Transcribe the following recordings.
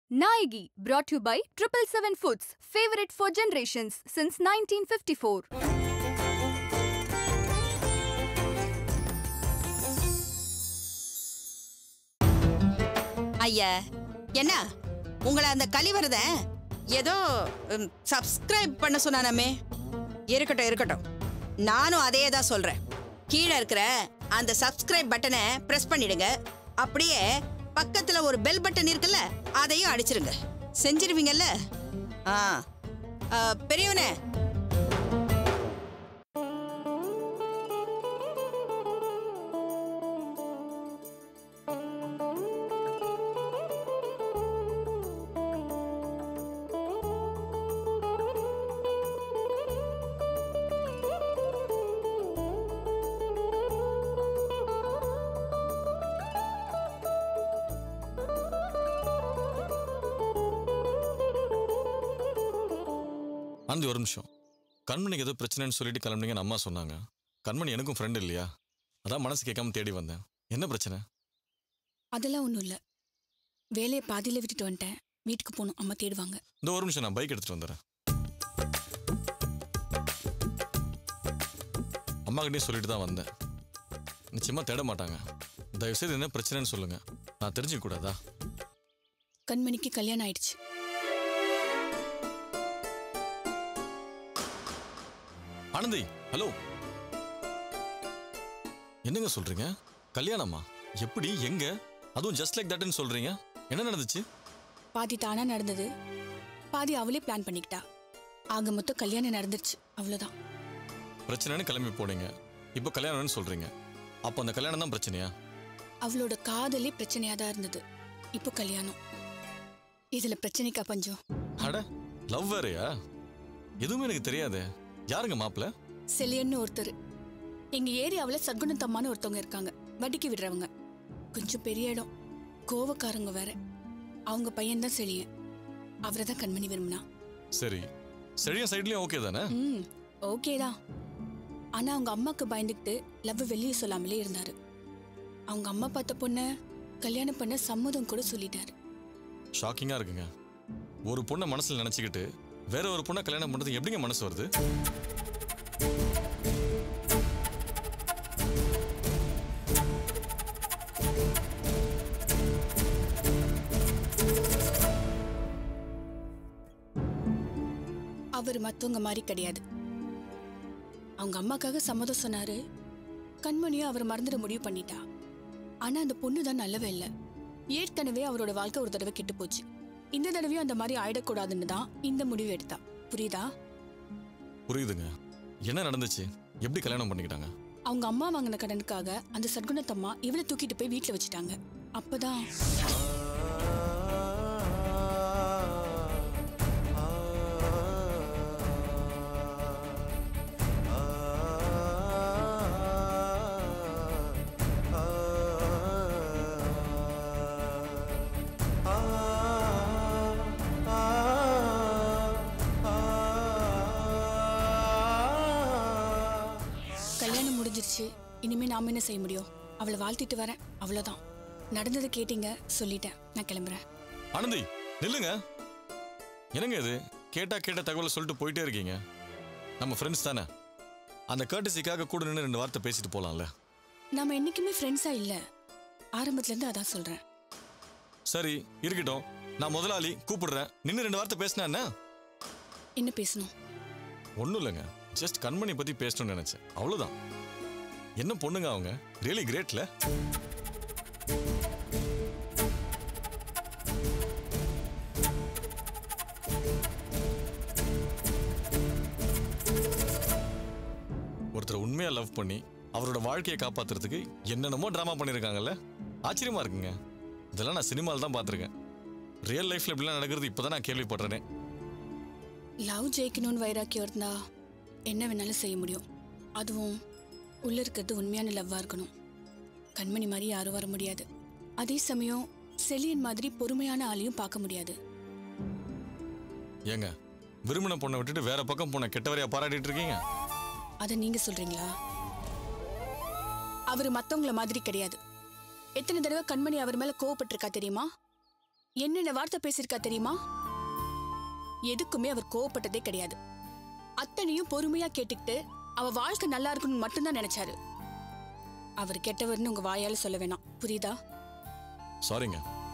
Naigi, brought to you by Triple Seven Foods, favorite for generations since 1954. ஐயா என்ன உங்களை அந்த கலிவரத ஏதோ சப்ஸ்கிரைப் பண்ண சொன்னானமே இருக்கட்டும் இருக்கட்டும் நானும் அதே தான் சொல்றேன் கீழே இருக்கிற அந்த சப்ஸ்கிரைப் பட்டனை பிரஸ் பண்ணிடுங்க அப்படியே பக்கத்துல ஒரு பெல் பட்டன் இருக்குல்ல அதையும் அடிச்சிருங்க செஞ்சிருவீங்கல்ல ஆ ஆ, பெரியவனே ஆனந்தி ஒரு நிமிஷம் கண்மணிக்கு ஏதோ பிரச்சனைன்னு சொல்லிட்டு கிளம்புனீங்கன்னு அம்மா சொன்னாங்க கண்மணி எனக்கும் ஃப்ரெண்ட் இல்லையா அதான் மனசு கேட்காம தேடி வந்தேன் என்ன பிரச்சனை அதெல்லாம் ஒன்றும் இல்லை வேலையை பாதியில் விட்டுட்டு வந்துட்டேன் வீட்டுக்கு போகணும் அம்மா தேடுவாங்க இந்த ஒரு நிமிஷம் நான் பைக் எடுத்துட்டு வந்துடுறேன் அம்மா கிட்டயும் சொல்லிட்டு தான் வந்தேன் நிச்சயமா தேட மாட்டாங்க தயவுசெய்து என்ன பிரச்சனைன்னு சொல்லுங்க நான் தெரிஞ்சுக்க கூடாதா கண்மணிக்கு கல்யாணம் ஆயிடுச்சு ஆனந்தி ஹலோ என்னங்க சொல்றீங்க கல்யாணமா எப்படி எங்க அதுவும் ஜஸ்ட் லைக் தட்னு சொல்றீங்க என்ன நடந்துச்சு பாதி தானா நடந்தது பாதி அவளே பிளான் பண்ணிக்கிட்டா ஆக மொத்தம் கல்யாணம் நடந்துருச்சு அவ்வளோதான் பிரச்சனைன்னு கிளம்பி போனீங்க இப்போ கல்யாணம்னு சொல்றீங்க அப்போ அந்த கல்யாணம் தான் பிரச்சனையா அவளோட காதலே பிரச்சனையாக தான் இருந்தது இப்போ கல்யாணம் இதில் பிரச்சனைக்கா பஞ்சம் அட லவ் வேறயா எதுவுமே எனக்கு தெரியாதே யாருங்க மாப்பிள்ள செலியன்னு ஒருத்தர் எங்கள் ஏரியாவில் சத்குணத்தம்மான்னு ஒருத்தவங்க இருக்காங்க வட்டிக்கு விடுறவங்க கொஞ்சம் பெரிய இடம் கோவக்காரங்க வேற அவங்க பையன்தான் செழியன் அவரை தான் கண்மணி விரும்பினா சரி செழியா சைட்லயும் ஓகே தானே ம் ஓகே தான் ஆனா அவங்க அம்மாக்கு பயந்துக்கிட்டு லவ் வெளியே சொல்லாமலே இருந்தாரு அவங்க அம்மா பார்த்த பொண்ண கல்யாணம் பண்ண சம்மதம் கூட சொல்லிட்டாரு ஷாக்கிங்கா இருக்குங்க ஒரு பொண்ணை மனசுல நினைச்சுக்கிட்டு வேற ஒரு பொண்ணை கல்யாணம் பண்றது எப்படிங்க மனசு வருது அவர் மத்தவங்க மாதிரி கிடையாது அவங்க அம்மாக்காக சம்மதம் சொன்னாரு கண்மணியும் அவர் மறந்துட முடிவு பண்ணிட்டா ஆனா அந்த பொண்ணு தான் நல்லவே இல்லை ஏற்கனவே அவரோட வாழ்க்கை ஒரு தடவை கெட்டு போச்சு இந்த தடவையும் அந்த மாதிரி ஆயிடக்கூடாதுன்னு தான் இந்த முடிவு எடுத்தா புரியுதா புரியுதுங்க என்ன நடந்துச்சு எப்படி கல்யாணம் பண்ணிக்கிட்டாங்க அவங்க அம்மா வாங்கின கடனுக்காக அந்த சத்குணத்தம்மா இவளை தூக்கிட்டு போய் வீட்ல வச்சுட்டாங்க அப்பதான் கல்யாணம் முடிஞ்சிருச்சு இனிமே நாம என்ன செய்ய முடியும் அவளை வாழ்த்திட்டு வரேன் அவ்வளவுதான் நடந்ததை கேட்டீங்க சொல்லிட்டேன் நான் கிளம்புறேன் ஆனந்தி நில்லுங்க என்னங்க இது கேட்டா கேட்ட தகவலை சொல்லிட்டு போயிட்டே இருக்கீங்க நம்ம ஃப்ரெண்ட்ஸ் தானே அந்த கேட்டசிக்காக கூட நின்று ரெண்டு வார்த்தை பேசிட்டு போலாம்ல நாம என்னைக்குமே ஃப்ரெண்ட்ஸா இல்ல ஆரம்பத்துல இருந்து அதான் சொல்றேன் சரி இருக்கட்டும் நான் முதலாளி கூப்பிடுறேன் நின்று ரெண்டு வார்த்தை பேசினா என்ன என்ன பேசணும் ஒன்றும் இல்லைங்க ஜஸ்ட் கண்மணி பத்தி பேசணும்னு நினைச்சேன் அவ்வளவுதான் என்ன பொண்ணுங்க அவங்க ரியலி கிரேட்ல ஒருத்தர் உண்மையா லவ் பண்ணி அவரோட வாழ்க்கையை காப்பாத்துறதுக்கு என்னென்னமோ ட்ராமா பண்ணியிருக்காங்கல்ல ஆச்சரியமா இருக்குங்க இதெல்லாம் நான் சினிமாவில் தான் பார்த்துருக்கேன் ரியல் லைஃப்ல இப்படிலாம் நடக்கிறது இப்போதான் நான் கேள்விப்படுறேனே லவ் ஜெயிக்கணும்னு வைராக்கியம் இருந்தா என்ன வேணாலும் செய்ய முடியும் அதுவும் உள்ள இருக்கிறது உண்மையான லவ்வா இருக்கணும் கண்மணி மாதிரி யாரும் வர முடியாது அதே சமயம் செலியன் மாதிரி பொறுமையான ஆளையும் பார்க்க முடியாது ஏங்க விரும்பின பொண்ணை விட்டுட்டு வேற பக்கம் போன கெட்டவரையா பாராட்டிட்டு இருக்கீங்க அதை நீங்க சொல்றீங்களா அவர் மத்தவங்கள மாதிரி கிடையாது எத்தனை தடவை கண்மணி அவர் மேல கோவப்பட்டிருக்கா தெரியுமா என்னென்ன வார்த்தை பேசியிருக்கா தெரியுமா எதுக்குமே அவர் கோவப்பட்டதே கிடையாது அத்தனையும் பொறுமையா கேட்டுக்கிட்டு அவ வாழ்க்கை நல்லா இருக்கணும்னு மட்டும்தான் நினைச்சாரு அவர் கெட்டவர்னு உங்க வாயால சொல்ல வேணாம் புரியுதா சாரிங்க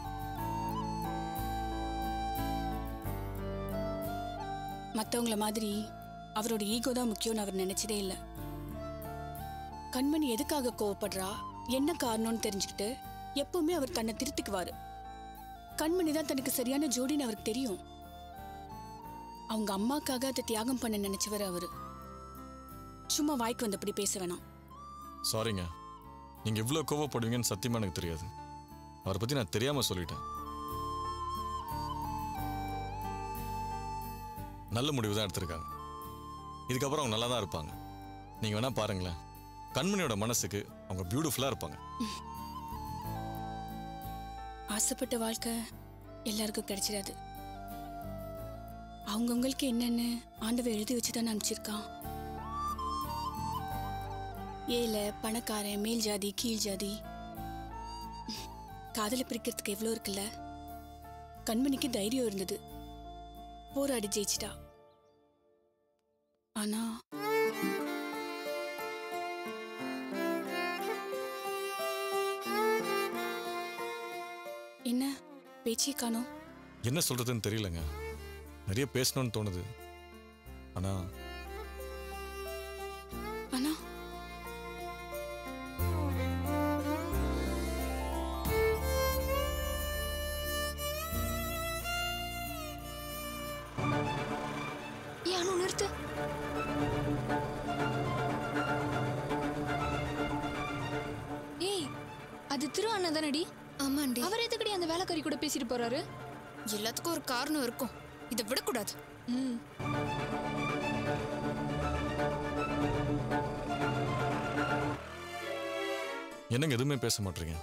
மத்தவங்கள மாதிரி அவரோட ஈகோ தான் முக்கியம்னு அவர் நினைச்சதே இல்ல கண்மணி எதுக்காக கோவப்படுறா என்ன காரணம்னு தெரிஞ்சுக்கிட்டு எப்பவுமே அவர் தன்னை திருத்திக்குவாரு கண்மணி தான் தனக்கு சரியான ஜோடின்னு அவருக்கு தெரியும் அவங்க அம்மாக்காக அதை தியாகம் பண்ண நினைச்சவர் அவரு சும்மா வாய்க்கு வந்தபடி பேச வேணாம் சாரிங்க நீங்க இவ்வளவு கோவப்படுவீங்கன்னு சத்தியமா எனக்கு தெரியாது அவரை பத்தி நான் தெரியாம சொல்லிட்டேன் நல்ல முடிவு தான் எடுத்திருக்காங்க இதுக்கப்புறம் அவங்க நல்லா தான் இருப்பாங்க நீங்க வேணா பாருங்களேன் கண்மணியோட மனசுக்கு அவங்க பியூட்டிஃபுல்லா இருப்பாங்க ஆசைப்பட்ட வாழ்க்கை எல்லாருக்கும் கிடைச்சிடாது அவங்கவுங்களுக்கு என்னென்னு ஆண்டவன் எழுதி வச்சு தான் அனுப்பிச்சிருக்கான் ஏழை பணக்காரன் மேல் ஜாதி கீழ் ஜாதி காதலை பிரிக்கிறதுக்கு எவ்வளோ இருக்குல்ல கண்மணிக்கு தைரியம் இருந்தது போராடி ஜெயிச்சிட்டா ஆனா என்ன பேச்சே காணோம் என்ன சொல்றதுன்னு தெரியலங்க நிறைய பேசணும்னு தோணுது ஆனா ஆனா ஏன் அனு நிறுத்து ஏய் அது திரு அண்ணா தானடி ஆமாண்டி அவர் எதுக்கடி அந்த வேலைக்காரி கூட பேசிட்டு போறாரு எல்லாத்துக்கும் ஒரு காரணம் இருக்கும் இதை விடக்கூடாது ம் என்னங்க எதுவுமே பேச மாட்டீங்க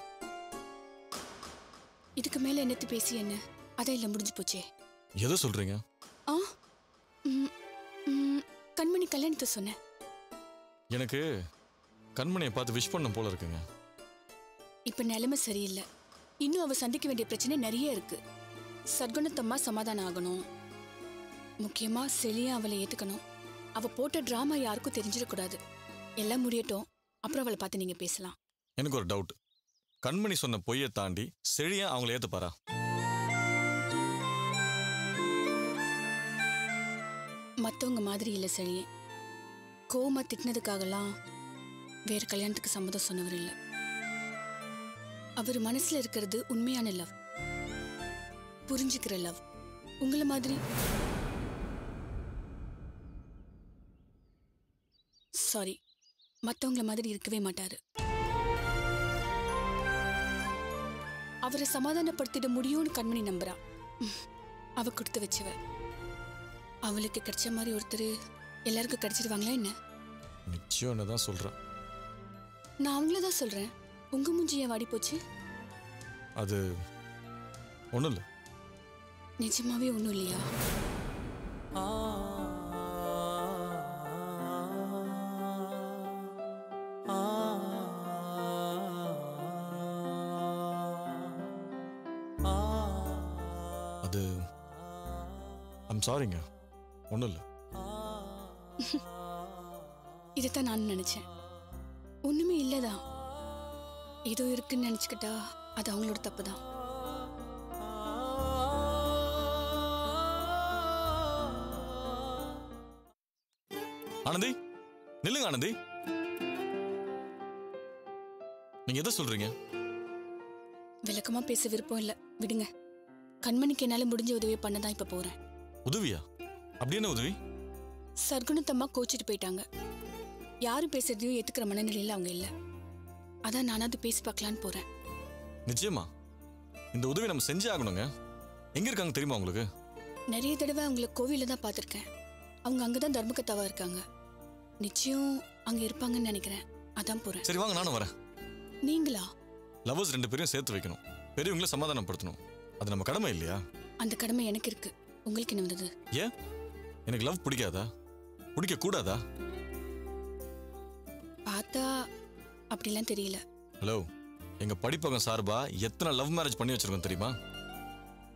இதுக்கு மேல என்னத்து பேசி என்ன அதான் இல்ல முடிஞ்சு போச்சே எதை சொல்றீங்க ஆ ம், ம், கண்மணி கல்யாணத்தை சொன்னேன் எனக்கு கண்மணியை பார்த்து விஷ் பண்ண போல இருக்குங்க இப்ப நிலைமை சரியில்லை இன்னும் அவ சந்திக்க வேண்டிய பிரச்சனை நிறைய இருக்கு சத்குணத்தம்மா சமாதானம் ஆகணும் முக்கியமா செலியா அவளை ஏத்துக்கணும் அவ போட்ட டிராமா யாருக்கும் தெரிஞ்சிடக்கூடாது எல்லாம் முடியட்டும் அப்புறம் அவளை பார்த்து நீங்க பேசலாம் எனக்கு ஒரு டவுட் கண்மணி சொன்ன பொய்யை தாண்டி செழியா அவங்கள ஏத்துப்பாரா மத்தவங்க மாதிரி இல்ல செழியன் கோவமா திட்டினதுக்காகலாம் வேற கல்யாணத்துக்கு சம்மதம் சொன்னவர் இல்ல அவர் மனசுல இருக்கிறது உண்மையான லவ் புரிஞ்சுக்கிற லவ் உங்களை மாதிரி சாரி மத்தவங்கள மாதிரி இருக்கவே மாட்டாரு அவரை சமாதானப்படுத்திட முடியும்னு கண்மணி நம்புறா ம், அவ கொடுத்து வச்சவ அவளுக்கு கிடைச்ச மாதிரி ஒருத்தர் எல்லாருக்கும் கிடைச்சிடுவாங்களா என்ன நிச்சயம் தான் சொல்றேன் நான் அவங்கள தான் சொல்றேன் உங்க மூஞ்சி ஏன் வாடி போச்சு அது ஒன்றும் இல்லை நிஜமாவே ஒன்றும் இல்லையா அது ஐம் சாரிங்க ஒன்றும் இல்லை இதைத்தான் நான் நினைச்சேன் ஒண்ணுமே இல்லதான் ஏதோ இருக்குன்னு நினைச்சுக்கிட்டா அது அவங்களோட தப்பு தான் ஆனந்தி நில்லுங்க ஆனந்தி நீங்க எதை சொல்றீங்க விளக்கமா பேச விருப்பம் இல்ல விடுங்க கண்மணிக்கு என்னால முடிஞ்ச உதவியை பண்ணதான் இப்ப போறேன் உதவியா அப்படி என்ன உதவி சர்க்குணத்தம்மா கோச்சிட்டு போயிட்டாங்க யாரும் பேசுறதையும் ஏத்துக்கிற மனநிலையில அவங்க இல்ல அதான் நானாவது பேசி பார்க்கலான்னு போறேன் நிச்சயமா இந்த உதவி நம்ம செஞ்சே ஆகணுங்க எங்க இருக்காங்க தெரியுமா உங்களுக்கு நிறைய தடவை அவங்கள கோவில்ல தான் பார்த்துருக்கேன் அவங்க அங்கதான் தர்மகத்தாவா இருக்காங்க நிச்சயம் அங்க இருப்பாங்கன்னு நினைக்கிறேன் அதான் போறேன் சரி வாங்க நானும் வரேன் நீங்களா லவ்வர்ஸ் ரெண்டு பேரையும் சேர்த்து வைக்கணும் பெரியவங்கள சமாதானப்படுத்தணும் அது நம்ம கடமை இல்லையா அந்த கடமை எனக்கு இருக்கு உங்களுக்கு என்ன வந்தது ஏன் எனக்கு லவ் பிடிக்காதா பிடிக்க கூடாதா பார்த்தா அப்படிலாம் தெரியல ஹலோ எங்க படிப்பகம் சார்பா எத்தனை லவ் மேரேஜ் பண்ணி வச்சிருக்கோம் தெரியுமா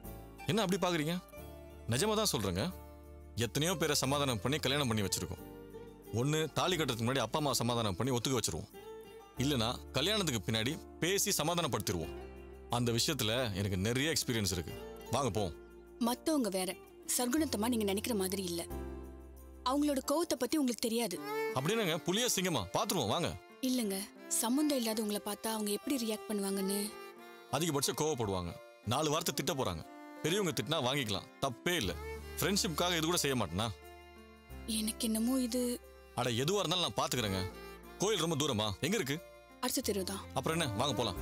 என்ன அப்படி பார்க்குறீங்க நிஜமா தான் சொல்கிறேங்க எத்தனையோ பேரை சமாதானம் பண்ணி கல்யாணம் பண்ணி வச்சுருக்கோம் ஒன்று தாலி கட்டுறதுக்கு முன்னாடி அப்பா அம்மா சமாதானம் பண்ணி ஒத்துக்க வச்சிருவோம் இல்லைனா கல்யாணத்துக்கு பின்னாடி பேசி சமாதானப்படுத்திடுவோம் அந்த விஷயத்தில் எனக்கு நிறைய எக்ஸ்பீரியன்ஸ் இருக்குது வாங்க போவோம் மத்தவங்க வேற சர்க்குணத்தமா நீங்க நினைக்கிற மாதிரி இல்ல அவங்களோட கோவத்தை பத்தி உங்களுக்கு தெரியாது அப்படின்னாங்க புளிய சிங்கமா பார்த்துருவோம் வாங்க இல்லங்க சம்மந்தம் இல்லாதவங்கள பார்த்தா அவங்க எப்படி ரியாக்ட் பண்ணுவாங்கன்னு அதிகபட்சம் கோவப்படுவாங்க நாலு வார்த்தை திட்ட போகிறாங்க பெரியவங்க திட்டினா வாங்கிக்கலாம் தப்பே இல்லை ஃப்ரெண்ட்ஷிப்காக இது கூட செய்ய மாட்டேனா எனக்கு என்னமோ இது அட எதுவாக இருந்தாலும் நான் பார்த்துக்கிறேங்க கோயில் ரொம்ப தூரமா எங்கே இருக்கு அடுத்த தெரு தான் அப்புறம் என்ன வாங்க போகலாம்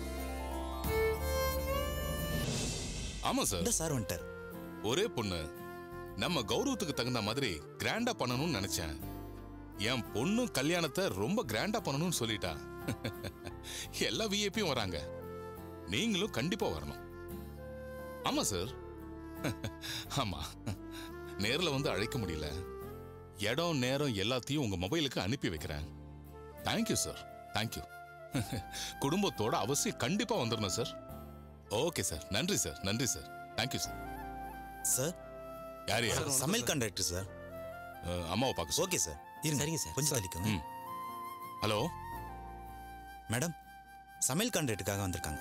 ஆமா சார் இந்த சார் வந்துட்டார் ஒரே பொண்ணு நம்ம கௌரவத்துக்கு தகுந்த மாதிரி கிராண்டா பண்ணணும்னு நினைச்சேன் என் பொண்ணும் கல்யாணத்தை ரொம்ப கிராண்டா பண்ணணும்னு சொல்லிட்டா எல்லா விஐபியும் வராங்க நீங்களும் கண்டிப்பா வரணும் ஆமா சார் ஆமா நேர்ல வந்து அழைக்க முடியல இடம் நேரம் எல்லாத்தையும் உங்க மொபைலுக்கு அனுப்பி வைக்கிறேன் தேங்க்யூ சார் தேங்க்யூ குடும்பத்தோட அவசியம் கண்டிப்பா வந்துடணும் சார் ஓகே சார் நன்றி சார் நன்றி சார் தேங்க்யூ சார் சார் யார் யார் சமையல் கான்ட்ராக்டர் சார் அஹ், அம்மாவை பார்க்க சார் ஓகே சார் இருங்க சரிங்க சார். கொஞ்சம் தள்ளிக்கோங்க ம் ஹலோ மேடம் சமையல் கான்ட்ராக்டுக்காக வந்திருக்காங்க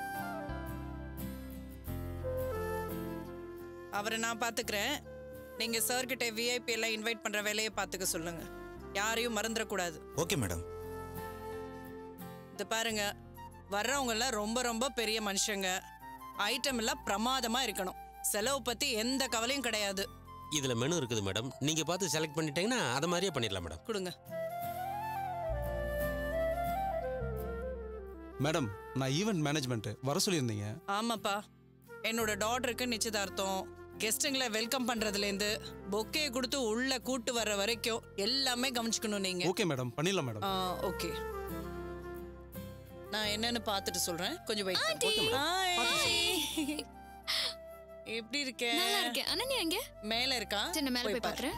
அவரை நான் பார்த்துக்கிறேன் நீங்க சார் கிட்ட விஐபி எல்லாம் இன்வைட் பண்ற வேலையை பார்த்துக்க சொல்லுங்க யாரையும் மறந்துடக்கூடாது ஓகே மேடம் இது பாருங்க வர்றவங்க எல்லாம் ரொம்ப ரொம்ப பெரிய மனுஷங்க ஐட்டம் எல்லாம் பிரமாதமா இருக்கணும் செலவு பத்தி எந்த கவலையும் கிடையாது இதுல மெனு இருக்குது மேடம் நீங்க பார்த்து செலக்ட் பண்ணிட்டீங்கன்னா அதை மாதிரியே பண்ணிடலாம் மேடம் கொடுங்க மேடம் நான் ஈவெண்ட் மேனேஜ்மெண்ட் வர சொல்லியிருந்தீங்க ஆமாப்பா என்னோட டாட்டருக்கு நிச்சயதார்த்தம் கெஸ்ட்டுங்களை வெல்கம் பண்றதுலேருந்து பொக்கே கொடுத்து உள்ள கூட்டு வர்ற வரைக்கும் எல்லாமே கவனிச்சுக்கணும் நீங்க ஓகே மேடம் பண்ணிடலாம் மேடம் ஆ ஓகே நான் என்னன்னு பார்த்துட்டு சொல்றேன் கொஞ்சம் வெயிட் எப்படி இருக்கேன் நல்லா இருக்கேன் அனன்யா எங்க மேல இருக்கா சரி நான் மேல போய் பாரு. பாக்குறேன்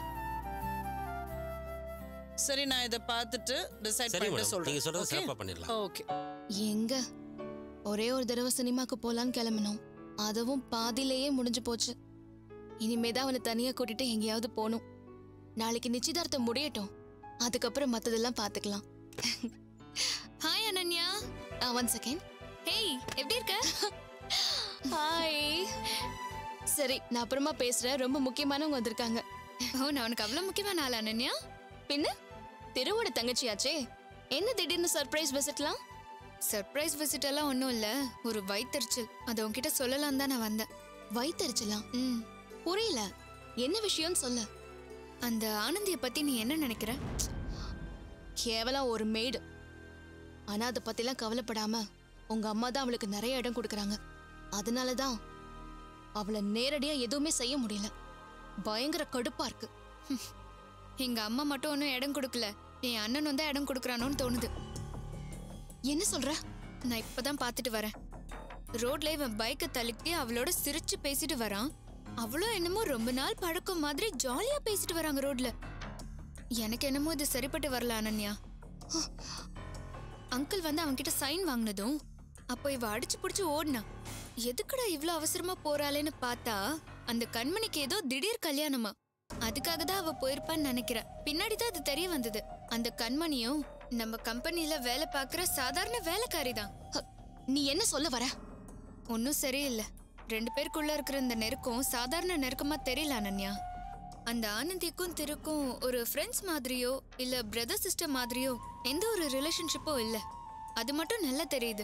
சரி நான் இத பார்த்துட்டு டிசைட் சரி பண்ணிட்டு மேடம் சொல்றேன் நீங்க சொல்றது Okay? சிறப்பா பண்ணிடலாம் ஓகே எங்க ஒரே ஒரு தடவை சினிமாக்கு போலான்னு கிளம்பினோம் அதுவும் பாதியிலேயே முடிஞ்சு போச்சு இனிமே தான் அவனை தனியா கூட்டிட்டு எங்கேயாவது போகணும் நாளைக்கு நிச்சயதார்த்தம் முடியட்டும் அதுக்கப்புறம் மத்ததெல்லாம் பாத்துக்கலாம் hi Ananya one second hey எப்படி இருக்க ஹாய் சரி நான் அப்புறமா பேசுறேன் ரொம்ப முக்கியமானவங்க வந்திருக்காங்க ஓ நான் உனக்கு அவ்வளவு முக்கியமான ஆள் அனன்யா பின்ன திருவோட தங்கச்சியாச்சே என்ன திடீர்னு சர்ப்ரைஸ் விசிட்லாம் சர்ப்ரைஸ் விசிட் எல்லாம் ஒன்றும் இல்ல ஒரு வயித்தறிச்சல் அதை உன்கிட்ட சொல்லலாம் தான் நான் வந்தேன் வயித்தறிச்சலாம் ம் புரியல என்ன விஷயம்னு சொல்ல அந்த ஆனந்தியை பத்தி நீ என்ன நினைக்கிற கேவலம் ஒரு மெய்டு ஆனா அதை பத்திலாம் கவலைப்படாம உங்க அம்மா தான் அவளுக்கு நிறைய இடம் கொடுக்கறாங்க அதனால தான் அவளை நேரடியா எதுவுமே செய்ய முடியல பயங்கர கடுப்பா இருக்கு எங்க அம்மா மட்டும் ஒன்றும் இடம் கொடுக்கல என் அண்ணன் வந்து இடம் கொடுக்குறானோன்னு தோணுது என்ன சொல்ற நான் இப்பதான் பார்த்துட்டு வரேன் ரோட்ல இவன் பைக்கை தள்ளிக்கிட்டே அவளோட சிரிச்சு பேசிட்டு வரான் அவளும் என்னமோ ரொம்ப நாள் பழக்கம் மாதிரி ஜாலியா பேசிட்டு வராங்க ரோட்ல எனக்கு என்னமோ இது சரிப்பட்டு வரல அனன்யா அங்கிள் வந்து அவன்கிட்ட சைன் வாங்கினதும் அப்போ இவ அடிச்சு புடிச்சு ஓடினா எதுக்குடா இவ்ளோ அவசரமா போறாளேன்னு பார்த்தா அந்த கண்மணிக்கு ஏதோ திடீர் கல்யாணமா அதுக்காக தான் அவ போயிருப்பான்னு நினைக்கிறேன் பின்னாடி தான் அது தெரிய வந்தது அந்த கண்மணியும் நம்ம கம்பெனில வேலை பார்க்குற சாதாரண வேலைக்காரி தான் ஹ, நீ என்ன சொல்ல வர ஒன்றும் சரியில்லை ரெண்டு பேருக்குள்ள இருக்கிற இந்த நெருக்கம் சாதாரண நெருக்கமா தெரியல அனன்யா அந்த ஆனந்திக்கும் திருக்கும் ஒரு ஃப்ரெண்ட்ஸ் மாதிரியோ இல்ல பிரதர் சிஸ்டர் மாதிரியோ எந்த ஒரு ரிலேஷன்ஷிப்போ இல்ல அது மட்டும் நல்லா தெரியுது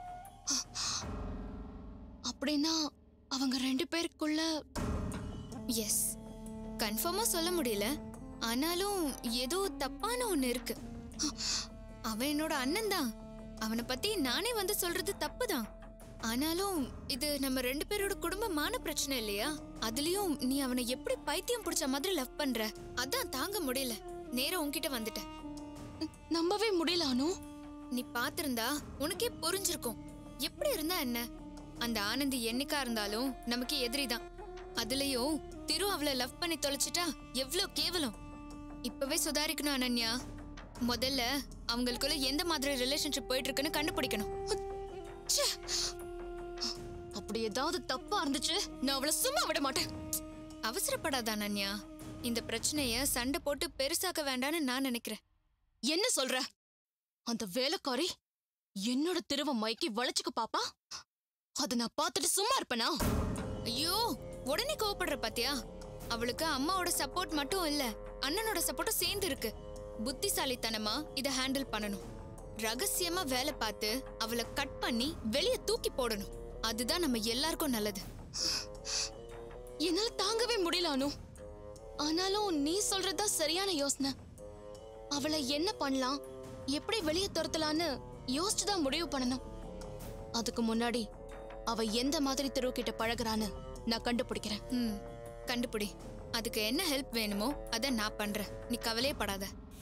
அப்படின்னா அவங்க ரெண்டு பேருக்குள்ள எஸ் கன்ஃபார்மா சொல்ல முடியல ஆனாலும் ஏதோ தப்பான ஒண்ணு இருக்கு அவன் என்னோட அண்ணன் தான் அவனை பத்தி நானே வந்து சொல்றது தப்பு தான் ஆனாலும் இது நம்ம ரெண்டு பேரோட குடும்பமான பிரச்சனை இல்லையா அதுலயும் நீ அவனை எப்படி பைத்தியம் பிடிச்ச மாதிரி லவ் பண்ற அதான் தாங்க முடியல நேரா உன்கிட்ட வந்துட்டேன் நம்பவே முடியல அனு நீ பாத்திருந்தா உனக்கே புரிஞ்சிருக்கும் எப்படி இருந்தா என்ன அந்த ஆனந்தி என்னைக்கா இருந்தாலும் நமக்கு எதிரிதான் அதுலயும் திரு அவளை லவ் பண்ணி தொலைச்சிட்டா எவ்ளோ கேவலம் இப்பவே சுதாரிக்கணும் அனன்யா முதல்ல அவங்களுக்குள்ள எந்த மாதிரி ரிலேஷன்ஷிப் போயிட்டு இருக்குன்னு கண்டுபிடிக்கணும் அப்படி ஏதாவது தப்பா இருந்துச்சு நான் அவளை சும்மா விட மாட்டேன் அவசரப்படாத அனன்யா இந்த பிரச்சனைய சண்டை போட்டு பெருசாக்க வேண்டாம்னு நான் நினைக்கிறேன் என்ன சொல்ற அந்த வேலைக்காரி என்னோட திருவ மைக்கி வளைச்சுக்க பாப்பா அத நான் பார்த்துட்டு சும்மா இருப்பேனா ஐயோ உடனே கோவப்படுற பாத்தியா அவளுக்கு அம்மாவோட சப்போர்ட் மட்டும் இல்ல அண்ணனோட சப்போர்ட்டும் சேர்ந்து இருக்கு புத்திசாலித்தனமா இத ஹேண்டில் பண்ணணும் ரகசியமா வேலை பார்த்து அவளை கட் பண்ணி வெளிய தூக்கி போடணும் அதுதான் நம்ம எல்லாருக்கும் நல்லது என்னால தாங்கவே முடியல அனு ஆனாலும் நீ சொல்றதா சரியான யோசனை அவளை என்ன பண்ணலாம் எப்படி வெளியே துரத்தலான்னு யோசிச்சு தான் முடிவு பண்ணணும் அதுக்கு முன்னாடி அவ எந்த மாதிரி தெருவுக்கிட்ட பழகுறான்னு நான் கண்டுபிடிக்கிறேன் ம் கண்டுபிடி அதுக்கு என்ன ஹெல்ப் வேணுமோ அதை நான் பண்றேன் நீ கவலையே படாத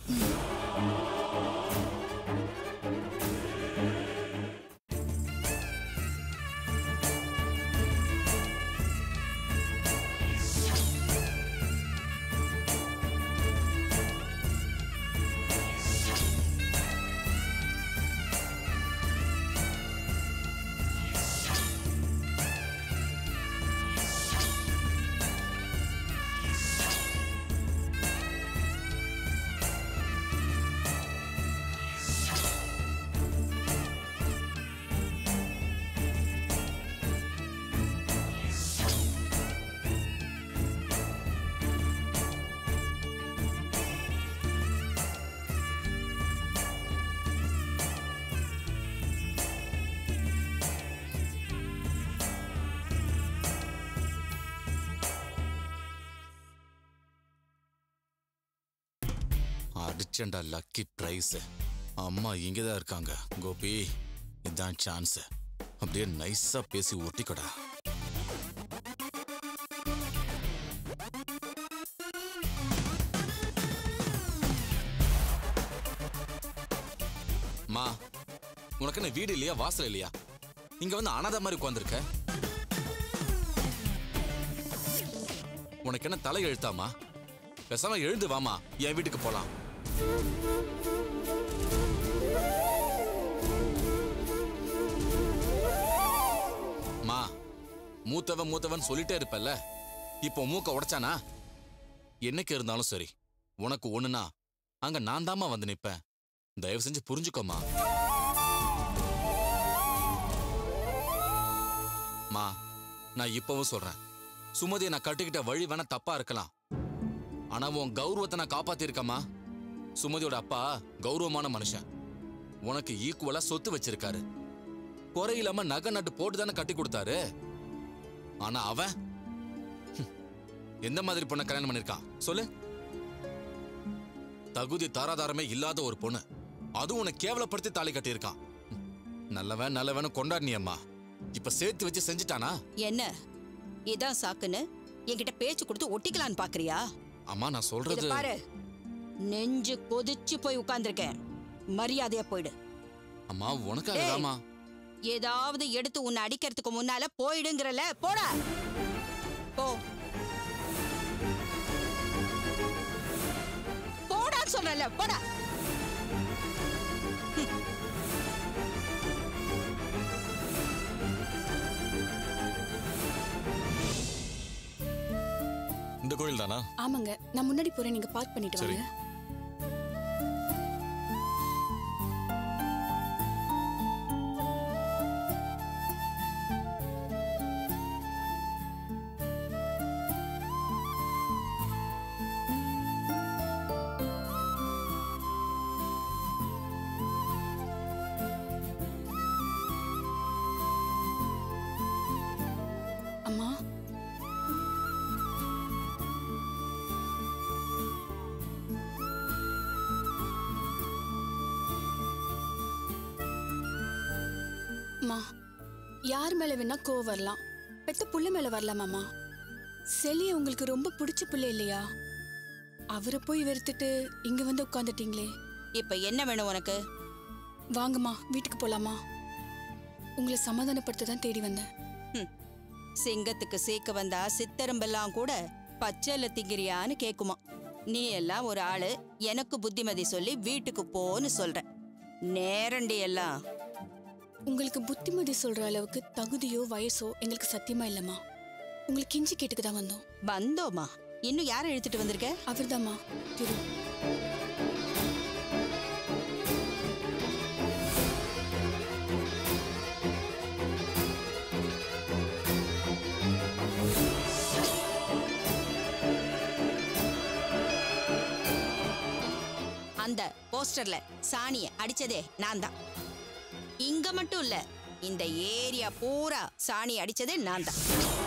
அடிச்சண்டா லக்கி பிரைஸ் அம்மா இங்கே தான் இருக்காங்க கோபி இதான் சான்ஸ் அப்படியே நைஸா பேசி ஒட்டிக்கடா மா உனக்கு என்ன வீடு இல்லையா வாசல் இல்லையா இங்க வந்து அனாதை மாதிரி உட்காந்துருக்க உனக்கு என்ன தலை எழுத்தாமா பேசாம எழுந்து வாமா என் வீட்டுக்கு போலாம் மா மூத்தவன் மூத்தவன் சொல்லிட்டே இருப்பல்ல இப்போ மூக்க உடைச்சானா என்னைக்கு இருந்தாலும் சரி உனக்கு ஒண்ணுனா அங்க நான் தாம்மா வந்து நிப்பேன் தயவு செஞ்சு புரிஞ்சுக்கோமா மா நான் இப்பவும் சொல்றேன் சுமதியை நான் கட்டிக்கிட்ட வழி வேணா தப்பா இருக்கலாம் ஆனா உன் கௌரவத்தை நான் காப்பாத்திருக்கேம்மா சுமதியோட அப்பா கௌரவமான மனுஷன் உனக்கு ஈக்குவலா சொத்து வச்சிருக்காரு குறையில்லாம நகை நட்டு போட்டு தானே கட்டி கொடுத்தாரு ஆனா அவன் ஹம், எந்த மாதிரி பொண்ணை கல்யாணம் பண்ணிருக்கான் சொல்லு தகுதி தாராதாரமே இல்லாத ஒரு பொண்ணு அதுவும் உன்னை கேவலப்படுத்தி தாலி கட்டியிருக்கான் ஹம், நல்லவன் நல்லவன் கொண்டாடினியம்மா இப்ப சேர்த்து வச்சு செஞ்சுட்டானா என்ன இதான் சாக்குன்னு என்கிட்ட பேச்சு கொடுத்து ஒட்டிக்கலான்னு பாக்குறியா அம்மா நான் இத சொல்றது பாரு நெஞ்சு கொதிச்சு போய் உட்கார்ந்திருக்கேன் மரியாதையா போயிடு அம்மா உனக்காகதாம்மா ஏதாவது எடுத்து உன்னை அடிக்கிறதுக்கு முன்னால போயிடுங்கிறல போடா போ போடான்னு சொல்றல போடா இந்த கோயில் தானா ஆமாங்க நான் முன்னாடி போறேன் நீங்க பார்க் பண்ணிட்டு சரி. வாங்க அம்மா அம்மா யார் மேல வேணா கோவம் வரலாம் பெத்த புள்ள மேல வரலாமாம்மா செலிய உங்களுக்கு ரொம்ப பிடிச்ச பிள்ளை இல்லையா அவரை போய் வெறுத்துட்டு இங்க வந்து உட்காந்துட்டீங்களே இப்ப என்ன வேணும் உனக்கு வாங்கம்மா வீட்டுக்கு போலாமா உங்களை சமாதானப்படுத்த தான் தேடி வந்தேன் ஹம். சிங்கத்துக்கு சீக்க வந்தா சித்தரம்பெல்லாம் கூட பச்சைல திங்கிறியான்னு கேக்குமா நீ எல்லாம் ஒரு ஆளு எனக்கு புத்திமதி சொல்லி வீட்டுக்கு போன்னு சொல்ற நேரண்டி எல்லாம் உங்களுக்கு புத்திமதி சொல்ற அளவுக்கு தகுதியோ வயசோ எங்களுக்கு சத்தியமா இல்லம்மா உங்களுக்கு கெஞ்சி கேட்டுக்கு தான் வந்தோம் வந்தோமா இன்னும் யாரை இழுத்துட்டு வந்திருக்க அவர்தாம்மா திரு அந்த போஸ்டர்ல சாணிய அடிச்சதே நான் தான் இங்க மட்டும் இல்ல இந்த ஏரியா பூரா சாணி அடிச்சதே நான் தான்